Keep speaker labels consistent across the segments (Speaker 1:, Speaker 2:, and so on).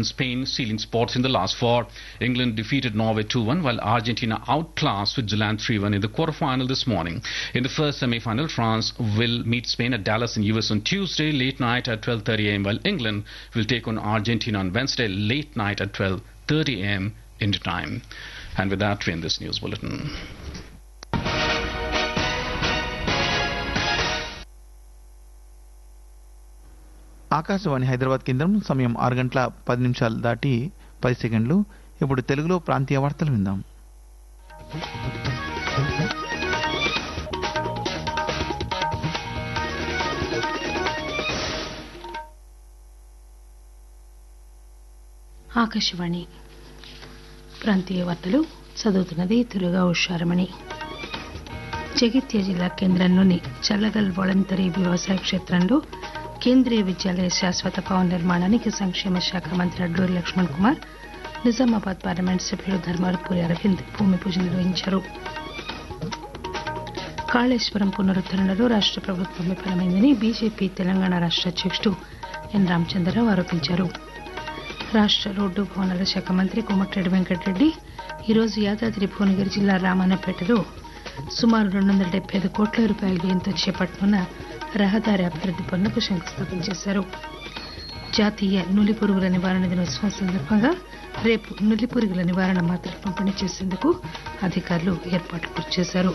Speaker 1: and Spain sealing spots in the last four. England defeated Norway 2-1 while Argentina outclassed Switzerland 3-1 in the quarterfinal this morning. In the first semi-final, France will meet Spain at Dallas in US on Tuesday late night at 12:30 a.m. while England will take on Argentina on Wednesday late night at 12:30 a.m. India time. And with that, we end this news bulletin.
Speaker 2: Akashvani Hyderabad కేంద్రం సమయం ఆరు గంటల పది నిమిషాలు దాటి పది సెకండ్లు ఇప్పుడు తెలుగులో ప్రాంతీయ వార్తలు విందాం
Speaker 3: ఆకాశవాణి ప్రాంతీయ వార్తలు చదువుతున్నది తురుగా ఉషారమణి జగిత్య జిల్లా కేంద్రంలోని చల్లగల్ వాలంటరీ వ్యవసాయ క్షేత్రంలో కేంద్రీయ విద్యాలయ శాశ్వత భవన నిర్మాణానికి సంక్షేమ శాఖ మంత్రి అడ్లూరి లక్ష్మణ్ కుమార్ నిజామాబాద్ పార్లమెంట్ సభ్యుడు ధర్మారపూరి అరవింద్ భూమి పూజ నిర్వహించారు కాళేశ్వరం పునరుద్దరణలో రాష్ట ప్రభుత్వం విఫలమైందని బీజేపీ తెలంగాణ రాష్ట అధ్యక్షుడు ఎన్ రామచంద్రరావు ఆరోపించారు రాష్ట రోడ్డు భవనాల శాఖ మంత్రి కోమటిరెడ్డి వెంకటరెడ్డి ఈరోజు యాదాద్రి భువనగిరి జిల్లా రామన్నపేటలో సుమారు రెండు వందల డెబ్బై ఐదు కోట్ల రూపాయల వ్యయంతో చేపట్టనున్న రహదారి అభివృద్ది పనులకు శంకుస్థాపన చేశారు జాతీయ నులి పురుగుల నివారణ దినోత్సవం సందర్భంగా రేపు నులి పురుగుల నివారణ మాత్రలు పంపిణీ చేసేందుకు అధికారులు ఏర్పాట్లు పూర్తి చేశారు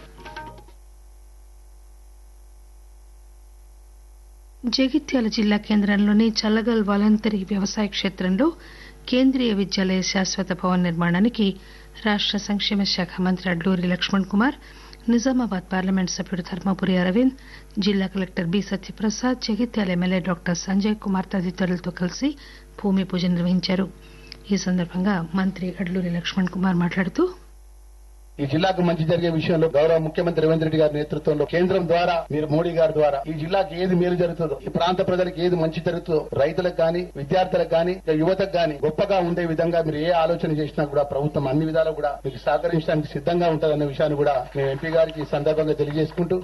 Speaker 3: జగిత్యాల జిల్లా కేంద్రంలోని చల్లగల్ వాలంటరీ వ్యవసాయ క్షేత్రంలో కేంద్రీయ విద్యాలయ శాశ్వత భవన్ నిర్మాణానికి రాష్ట సంక్షేమ శాఖ మంత్రి అడ్లూరి లక్ష్మణ్ కుమార్ నిజామాబాద్ పార్లమెంట్ సభ్యుడు ధర్మపురి అరవింద్ జిల్లా collector B Satyaprasad Jagtial MLA doctor Sanjay Kumar తదితరులతో కలిసి భూమి పూజ నిర్వహించారు ఈ సందర్భంగా మంత్రి అడ్లూరి లక్ష్మణ్ కుమార్ మాట్లాడుతూ
Speaker 4: ఈ జిల్లాకు మంచి జరిగే విషయంలో గౌరవ ముఖ్యమంత్రి రేవంత్ రెడ్డి గారి నేతృత్వంలో కేంద్రం ద్వారా మీరు మోడీ గారి ద్వారా ఈ జిల్లాకి ఏది మేలు జరుగుతుందో ఈ ప్రాంత ప్రజలకు ఏది మంచి జరుగుతుందో రైతులకు గాని విద్యార్థులకు గాని యువతకు గాని గొప్పగా ఉండే విధంగా మీరు ఏ ఆలోచన చేసినా కూడా ప్రభుత్వం అన్ని విధాలు కూడా మీకు సహకరించడానికి సిద్ధంగా ఉంటుందన్న విషయాన్ని కూడా మేము ఎంపీ గారికి ఈ సందర్భంగా తెలియజేసుకుంటూ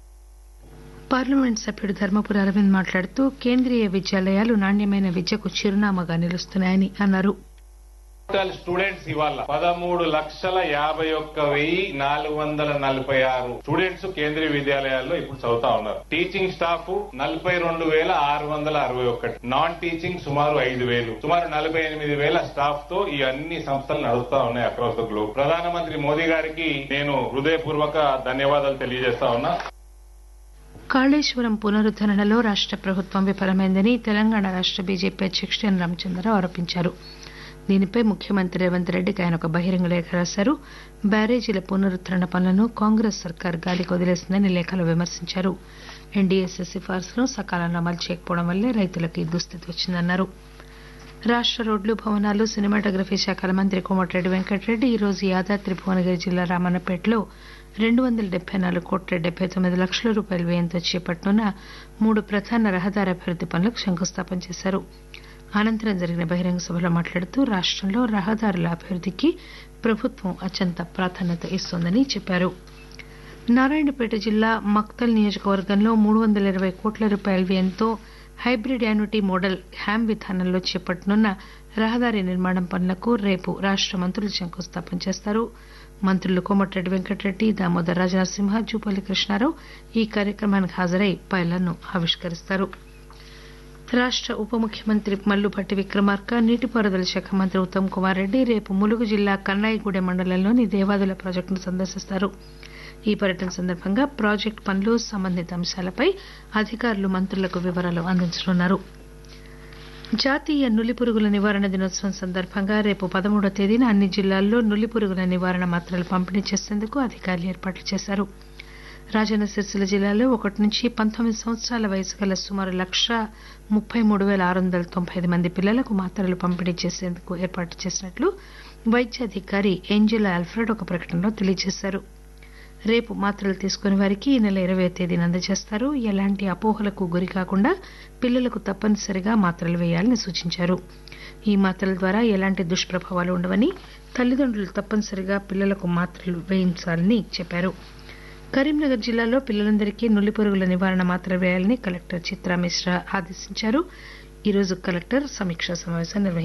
Speaker 3: పార్లమెంట్ సభ్యుడు ధర్మపురి అరవింద్ మాట్లాడుతూ కేంద్రీయ విద్యాలయాలు నాణ్యమైన విద్యకు చిరునామాగా నిలుస్తున్నాయని అన్నారు
Speaker 5: టోటల్ స్టూడెంట్స్ ఇవాళ పదమూడు లక్షల యాభై ఒక్క వెయ్యి నాలుగు వందల నలభై ఆరు స్టూడెంట్స్ కేంద్రీయ విద్యాలయాల్లో ఇప్పుడు చదువుతా ఉన్నారు టీచింగ్ స్టాఫ్ నలభై రెండు వేల ఆరు వందల అరవై ఒకటి నాన్ టీచింగ్ సుమారు ఐదు వేలు సుమారు నలభై ఎనిమిది వేల స్టాఫ్ తో ఈ అన్ని సంస్థలు నడుస్తా ఉన్నాయి అక్రాస్ ద గ్లోబ్ ప్రధానమంత్రి మోదీ గారికి నేను హృదయపూర్వక ధన్యవాదాలు తెలియజేస్తా ఉన్నా
Speaker 3: కాళేశ్వరం పునరుద్దరణలో రాష్ట ప్రభుత్వం విఫలమైందని తెలంగాణ రాష్ట బీజేపీ అధ్యక్షుడు ఎన్ రామచంద్రరావు ఆరోపించారు దీనిపై ముఖ్యమంత్రి రేవంత్ రెడ్డికి ఆయన ఒక బహిరంగ లేఖ రాశారు బ్యారేజీల పునరుద్దరణ పనులను కాంగ్రెస్ సర్కార్ గాలికి వదిలేసిందని లేఖలో విమర్శించారు ఎన్డీఎస్ఏ సిఫార్సులను సకాలంలో అమలు చేయకపోవడం వల్లే రైతులకు ఈ దుస్థితి వచ్చిందన్నారు రాష్ట రోడ్లు భవనాలు సినిమాటోగ్రఫీ శాఖల మంత్రి కోమటిరెడ్డి వెంకటరెడ్డి ఈరోజు యాదాద్రి భువనగిరి జిల్లా రామన్నపేటలో రెండు వందల డెబ్బై నాలుగు కోట్ల డెబ్బై తొమ్మిది లక్షల రూపాయల వ్యయంతో చేపట్టనున్న మూడు ప్రధాన రహదారి అభివృద్ది పనులకు శంకుస్థాపన చేశారు అనంతరం జరిగిన బహిరంగ సభలో మాట్లాడుతూ రాష్టంలో రహదారుల అభివృద్దికి ప్రభుత్వం అత్యంత ప్రాధాన్యత ఇస్తోందని చెప్పారు నారాయణపేట జిల్లా మక్తల్ నియోజకవర్గంలో మూడు వందల ఇరవై కోట్ల రూపాయల వ్యయంతో హైబ్రిడ్ యాన్యుటీ మోడల్ హ్యామ్ విధానంలో చేపట్టనున్న రహదారి నిర్మాణం పనులకు రేపు రాష్ట మంత్రులు శంకుస్థాపన చేస్తారు మంత్రులు కోమటిరెడ్డి వెంకటరెడ్డి దామోదర్ రాజనరసింహ జూపల్లి కృష్ణారావు ఈ కార్యక్రమానికి హాజరై పైలను ఆవిష్కరిస్తారు రాష్ట ఉప ముఖ్యమంత్రి మల్లుభట్టి విక్రమార్క నీటిపారుదల శాఖ మంత్రి ఉత్తమ్ కుమార్ రెడ్డి రేపు ములుగు జిల్లా కన్నాయిగూడెం మండలంలోని దేవాదుల ప్రాజెక్టును సందర్శిస్తారు ఈ పర్యటన సందర్భంగా ప్రాజెక్టు పనులు సంబంధిత అంశాలపై అధికారులు మంత్రులకు వివరాలు అందించనున్నారు జాతీయ నులి పురుగుల నివారణ దినోత్సవం సందర్భంగా రేపు పదమూడవ తేదీన అన్ని జిల్లాల్లో నులి పురుగుల నివారణ మాత్రలు పంపిణీ చేసేందుకు అధికారులు ఏర్పాట్లు చేశారు రాజన్న సిరిసిల్ల జిల్లాలో ఒకటి నుంచి పంతొమ్మిది సంవత్సరాల వయసు గల సుమారు లక్ష ముప్పై మూడు వేల ఆరు వందల తొంభై ఐదు మంది పిల్లలకు మాత్రలు పంపిణీ చేసేందుకు ఏర్పాటు చేసినట్లు వైద్యాధికారి ఏంజెలా ఆల్ఫ్రెడ్ ఒక ప్రకటనలో తెలియజేశారు రేపు మాత్రలు తీసుకునే వారికి ఈ నెల ఇరవై తేదీన అందజేస్తారు ఎలాంటి అపోహలకు గురి కాకుండా పిల్లలకు తప్పనిసరిగా మాత్రలు వేయాలని సూచించారు ఈ మాత్రల ద్వారా ఎలాంటి దుష్ప్రభావాలు ఉండవని తల్లిదండ్రులు తప్పనిసరిగా పిల్లలకు మాత్రలు వేయించాలని చెప్పారు కరీంనగర్ జిల్లాలో పిల్లలందరికీ నులి పురుగుల నివారణ మాత్రలు వేయాలని కలెక్టర్ చిత్రా మిశ్రా ఆదేశించారు ఈరోజు కలెక్టర్ సమీక్షా సమావేశం నిర్వహించారు